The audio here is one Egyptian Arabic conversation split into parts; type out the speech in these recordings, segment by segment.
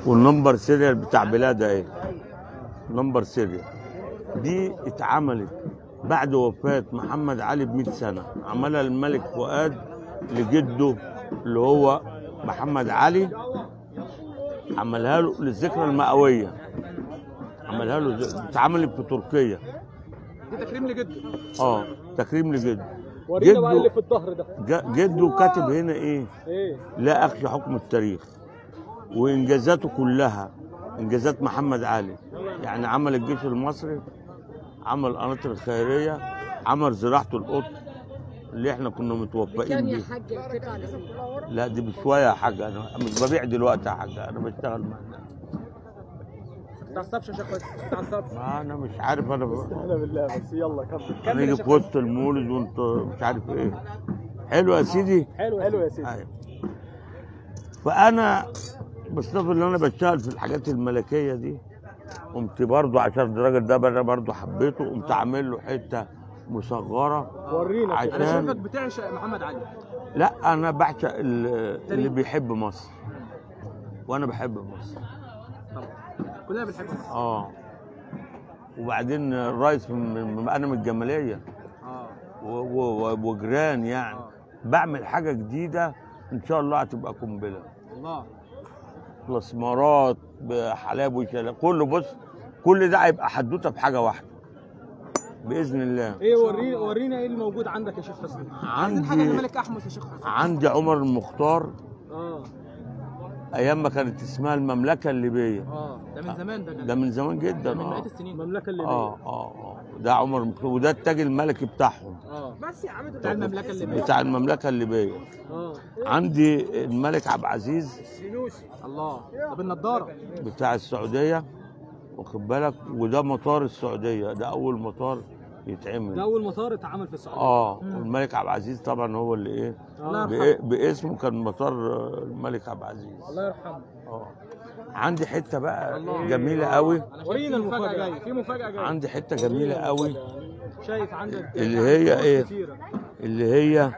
والنمبر سيريال بتاع بلاد اهي نمبر سيريال دي اتعملت بعد وفاة محمد علي ب 100 سنة عملها الملك فؤاد لجده اللي هو محمد علي عملها له للذكرى المئوية عملها له ز- اتعملت في تركيا دي تكريم لجده اه تكريم لجده ورينا بقى جده- اللي في الظهر ده ج- جده كاتب هنا ايه ايه لا اخشى حكم التاريخ وانجازاته كلها انجازات محمد علي يعني عمل الجيش المصري عمل قناطر الخيريه عمل زراعه القطن اللي احنا كنا متوفقين كان يا بيه حاج القطع اللي فيه لا دي بشويه يا حاجه انا مش ببيع دلوقتي يا حاجه انا بشتغل مع الناس ما تعصبش يا شيخ حسني ما تعصبش ما انا مش عارف انا ب... لا بالله بس يلا كمل كمل نيجي يا في شيخ وسط المولد وانت مش عارف ايه حلو يا سيدي حلو حلو يا سيدي أيوة. فانا بصنف اللي انا بشتغل في الحاجات الملكيه دي قمت برضو عشان الراجل ده انا برضو حبيته قمت عامل له حته مصغره ورينا عشان- انا شايفك بتعشق محمد علي لا انا بعشق ال- اللي بيحب مصر وانا بحب مصر طبعا كلنا بنحب مصر. اه وبعدين الرئيس من من- انا من الجماليه اه و- و- و- وجيران يعني بعمل حاجه جديده ان شاء الله هتبقى قنبله الله الاسمارات بحلاب وشلال كله بص كل ده هيبقى حدوته بحاجه واحده باذن الله ايه ورينا ورينا ايه الموجود عندك يا شيخ حسني عايزين حاجه عندي للملك احمس يا شيخ حسني عندي عمر المختار اه ايام ما كانت اسمها المملكه الليبيه اه ده من زمان ده ده من زمان جدا من اه مئات السنين المملكه الليبيه اه اه اه ده عمر المختار وده التاج الملكي بتاعهم اه بس يا عم بتاع المملكه الليبيه بتاع المملكه الليبيه اه عندي الملك عبد العزيز الله ده بالنضاره بتاع السعوديه واخد بالك وده مطار السعوديه ده اول مطار يتعمل ده اول مطار اتعمل في السعوديه اه الملك عبد العزيز طبعا هو اللي ايه الله بإ- يرحمه باسمه كان مطار آه، الملك عبد العزيز الله يرحمه اه عندي حته بقى الله. جميله قوي ورينا المفاجاه جايه في مفاجاه جايه عندي حته جميله قوي شايف عندك اللي هي ايه؟ كتيرة. اللي هي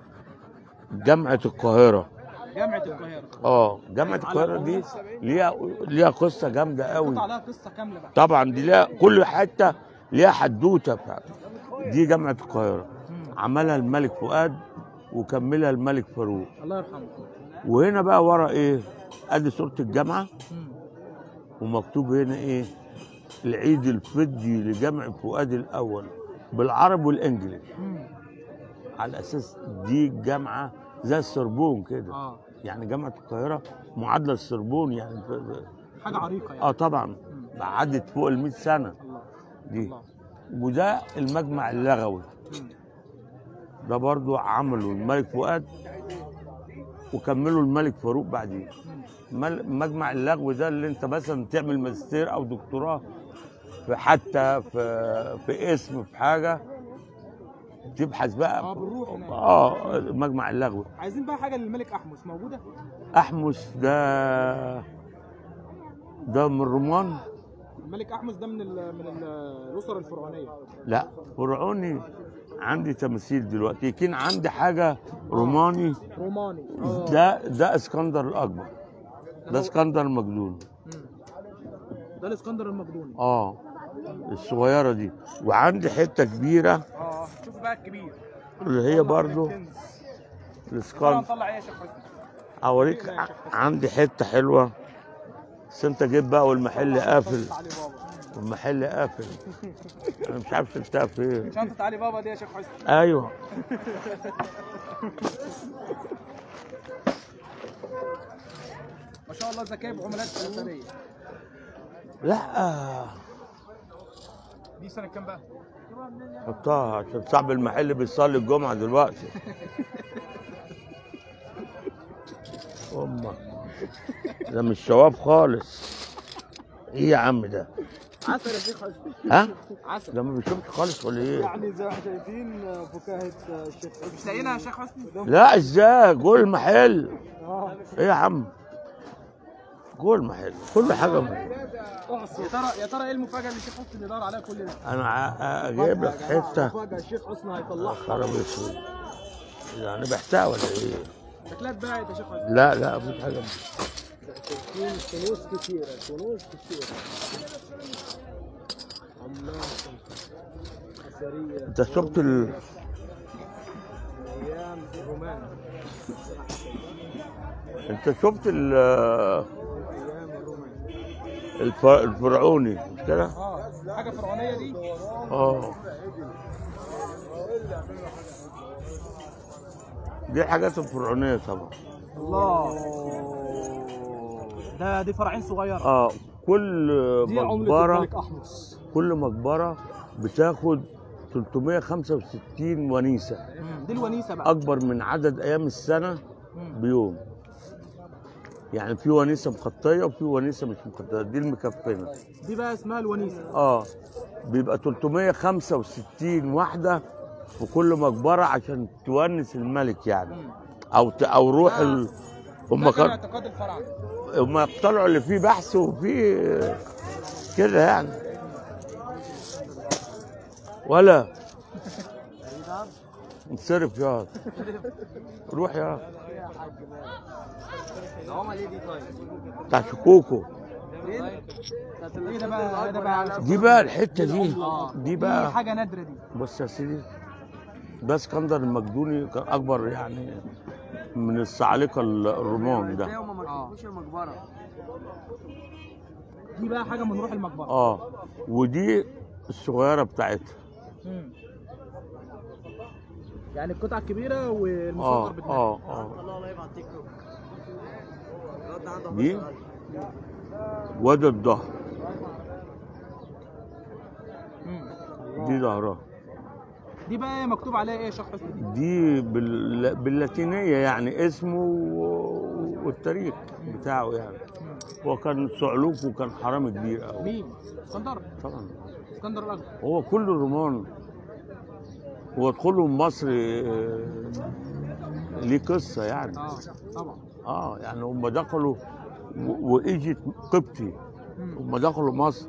جامعه القاهره جامعه القاهره اه جامعه القاهره دي ليها ليها قصه جامده قوي قطع لها قصه كامله بقى طبعا دي ليها كل حته ليها حدوته بتاعت دي جامعه القاهره عملها الملك فؤاد وكملها الملك فاروق الله يرحمه وهنا بقى ورا ايه ادي صوره الجامعه مم. ومكتوب هنا ايه العيد الفضي لجامع فؤاد الاول بالعربي والانجليزي مم. على اساس دي جامعه زي السربون كده اه يعني جامعه القاهره معادله السربون يعني ف- ف- حاجه عريقه يعني اه طبعا عدت فوق ال 100 سنه الله دي الله وده المجمع اللغوي مم. ده برضو عمله الملك فؤاد وكمله الملك فاروق بعدين مل- مجمع اللغو ده اللي انت مثلا تعمل ماجستير او دكتوراه في حتى في في اسم في حاجه تبحث اه بقى بنروح هناك اه مجمع اللغو عايزين بقى حاجه للملك احمس موجوده احمس ده ده من رومان الملك احمس ده من ال من ال- الاسر الفرعونيه لا فرعوني عندي تماثيل دلوقتي يمكن عندي حاجه روماني روماني اه ده ده اسكندر الاكبر ده اسكندر المقدوني مم. ده الاسكندر المقدوني اه الصغيره دي وعندي حته كبيره اه شوف بقى الكبير اللي هي برضو طلع الاسكندر نطلع ايه يا شيخ حسني اوريك ع- عندي حته حلوه بس انت جيت بقى والمحل قافل علي بابا والمحل قافل انا مش عارف شلتها فين شنطه علي بابا دي يا شيخ حسني ايوه ما شاء الله ذكيه بعملات اثريه لا دي سنه كام بقى؟ حطها عشان صاحب المحل بيصلي الجمعه دلوقتي امك ده مش شواب خالص ايه يا عم ده عسل يا شيخ حسني ها عسل ده ما بيشوفش خالص ولا ايه يعني زي ما احنا شايفين فكاهه الشيخ حسني مش لاقيينها يا شيخ حسني؟ لا ازاي جوه المحل اه ايه يا عم جوه المحل كل حاجه يا ترى يا ترى ايه المفاجاه اللي الشيخ حسني بيدور عليها كل ده؟ انا ع- اجيب لك حته مفاجاه الشيخ حسني هيطلعها خراب اسود يعني بحتها ولا ايه شكلها اتباعت يا شيخ حسني لا لا مفيش حاجه شايفين كنوز كثيرة كنوز كثيرة عملاقة أثرية انت شفت ال... أيام الرومان انت شفت ال... أيام الرومان الف... الفرعوني مش كده؟ اه حاجة فرعونية دي اه دي حاجات الفرعونية طبعا الله ده دي فرعين صغيرة اه كل دي عملة مقبرة الملك أحمس كل مقبرة بتاخد 365 ونيسة دي الونيسة بقى أكبر من عدد أيام السنة مم. بيوم يعني في ونيسة مخطية وفي ونيسة مش مخطية دي المكفنة دي بقى اسمها الونيسة اه بيبقى 365 واحدة في كل مقبرة عشان تونس الملك يعني أو ت... أو روح ال... هم ده كان كان اعتقاد الفراعنة هم اقتنعوا اللي فيه بحث وفيه كده يعني ولا انصرف يا روح يا العمل ايه دي طيب؟ بتاع شكوكو ايه ده بقى ده بقى على دي بقى الحته دي اه دي بقى حاجة نادرة دي بص يا سيدي ده اسكندر المقدوني كان اكبر يعني من الصعالقه الرومان ده ما مركبوش المقبرة دي بقى حاجة من روح المقبرة اه ودي الصغيره بتاعتها مم. يعني القطعة الكبيرة اه والمصغر بتاعها اه اه دي وادي الظهر مم. دي ظهرها دي بقى مكتوب عليها ايه يا شيخ حسني دي؟ دي بال... باللاتينيه يعني اسمه و- والتاريخ بتاعه يعني مم. هو كان صعلوك وكان حرامي كبير قوي مين؟ اسكندر طبعا اسكندر الاكبر هو كل الرومان هو دخولهم مصر آه، ليه قصه يعني اه طبعا اه يعني هم دخلوا و- واجت قبطي مم. هم دخلوا مصر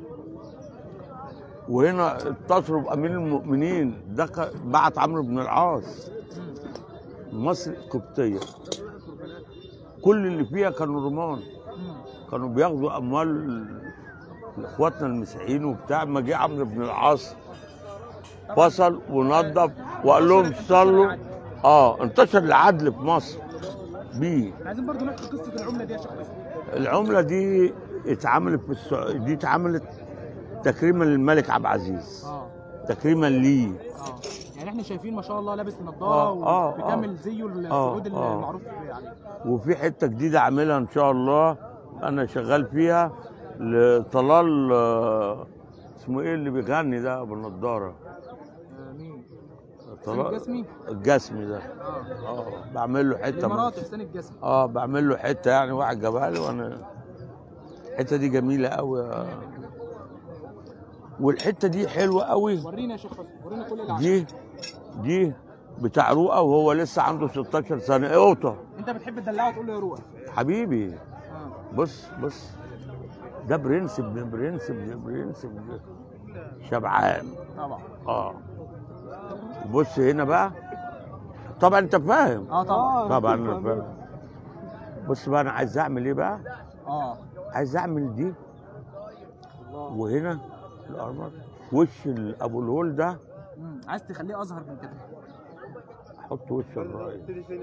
وهنا اتصلوا بامير المؤمنين دخل بعت عمرو بن العاص مم. مصر قبطيه كل اللي فيها كانوا رومان مم. كانوا بياخدوا اموال اخواتنا المسيحيين وبتاع ما جه عمرو بن العاص فصل ونظف وقال لهم صلوا اه انتشر العدل في مصر بيه عايزين برضو نحكي قصة العملة دي يا شيخ حسني العمله دي اتعملت في السع... دي اتعملت تكريما للملك عبد العزيز اه تكريما ليه اه يعني احنا شايفين ما شاء الله لابس آه، النضاره آه، وبيكمل زيه السعود آه. المعروف عليه وفي حته جديده عاملها ان شاء الله انا شغال فيها لطلال آه، اسمه ايه اللي بيغني ده ابو النضاره آه، مين؟ حسين طلال الجسمي الجسمي ده اه اه بعمل له حته الامارات حسين الجسمي اه بعمل له حته يعني واحد جابها لي وانا الحته دي جميله قوي والحته دي حلوه قوي ورينا يا شيخ حسني ورينا كل اللي دي دي بتاع رؤى وهو لسه عنده 16 سنه قوطه انت بتحب تدلعه وتقول له يا روح حبيبي اه بص بص ده برنس ابن برنس ابن برنس ابن شبعان طبعا اه بص هنا بقى طبعا انت فاهم اه طبعا طبعا انا فاهم بص بقى انا عايز اعمل ايه بقى اه عايز اعمل دي وهنا الارمر وش ال- ابو الهول ده مم. عايز تخليه اظهر من كده احط وش الراجل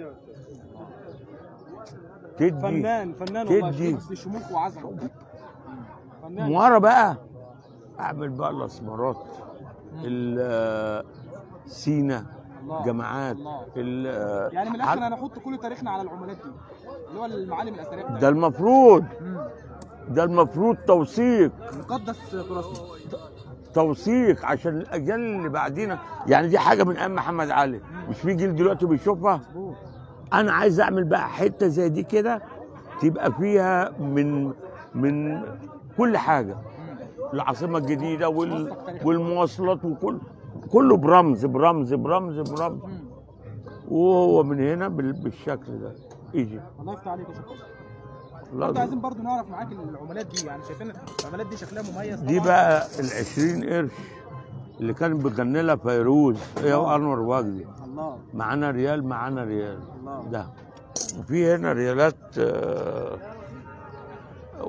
تدي فنان فنان والله تدي دي شموخ وعظمه فنان ورا بقى اعمل بقى الاسمرات ال- سينا الله. جماعات الله. ال- يعني من الاخر هنحط كل تاريخنا على العملات دي اللي هو المعالم الاثريه ده بتاعتنا المفروض مم. ده المفروض توثيق مقدس تراثنا توثيق عشان الاجيال اللي بعدينا يعني دي حاجه من ايام محمد علي مش في جيل دلوقتي بيشوفها مظبوط انا عايز اعمل بقى حته زي دي كده تبقى فيها من من كل حاجه العاصمه الجديده وال والمواصلات وكل كله برمز برمز برمز برمز مم. وهو من هنا بال- بالشكل ده يجي الله يفتح عليك يا شيخ حسني. الله برضه عايزين برضه نعرف معاك العملات دي يعني شايفين العملات دي شكلها مميز دي طبعاً. بقى ال 20 قرش اللي كان بيغني لها فيروز هي وانور وجدي الله معانا ريال معانا ريال الله ده وفي هنا ريالات آه،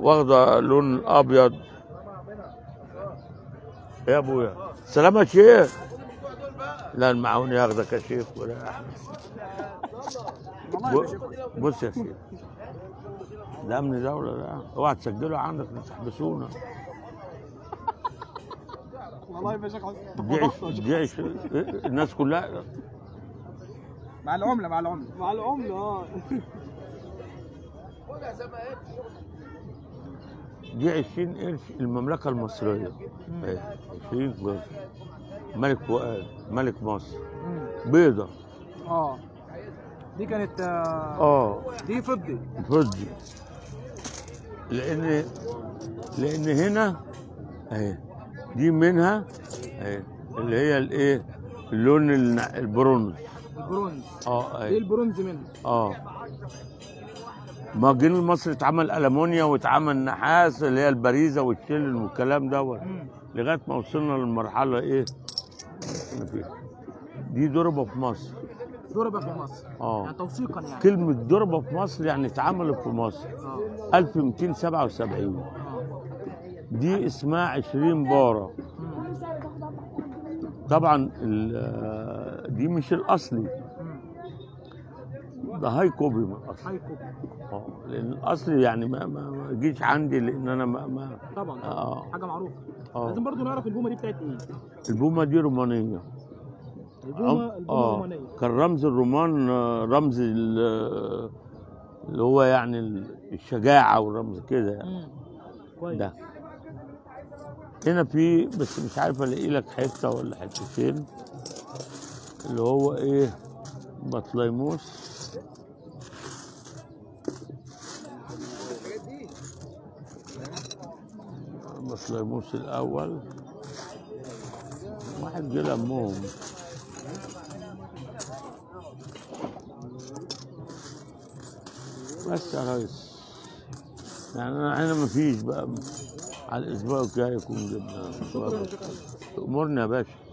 واخده لون ابيض يا ابويا سلام يا شيخ لا المعون ياخدك يا شيخ ولا احنا ب- بص يا شيخ ده امن دوله ده اوعى تسجله عندك تحبسونا والله يا شيخ دي عش- دي عش- الناس كلها مع العمله مع العمله مع العمله اه دي 20 قرش المملكة المصرية اهي 20 قرش ملك فؤاد ملك مصر بيضة اه دي كانت آه، اه دي فضي فضي لأن لأن هنا اهي دي منها اهي اللي هي الايه اللون الن- البرونز البرونز اه دي اهي البرونز منها اه ما الجنيه المصري اتعمل ألمونيا واتعمل نحاس اللي هي البريزة والشلن والكلام دوت مم. لغايه ما وصلنا للمرحله ايه احنا فيها دي ضربه في مصر ضربه في مصر اه يعني توثيقا يعني كلمه ضربه في مصر يعني اتعملت في مصر اه 1277 اه دي اسمها 20 باره مم. طبعا ال- دي مش الاصلي مم. ده هاي كوبي من الاصل هايكو اه لان الاصلي يعني ما ما ما يجيش عندي لان انا ما, ما طبعا اه حاجه معروفه اه لازم برضو نعرف البومه دي بتاعت ايه البومه دي رومانيه البومه البومه اه الرومانيه كان رمز الرومان آه، رمز ال- اللي هو يعني ال- الشجاعة والرمز كده يعني مم. كويس ده هنا في بس مش عارف الاقي لك حتة ولا حتتين اللي هو ايه بطليموس بطليموس الأول واحد جه لمهم بس يا ريس يعني انا هنا مفيش بقى على الاسبوع الجاي يكون جبنا شكرا يا شيخ امورنا يا باشا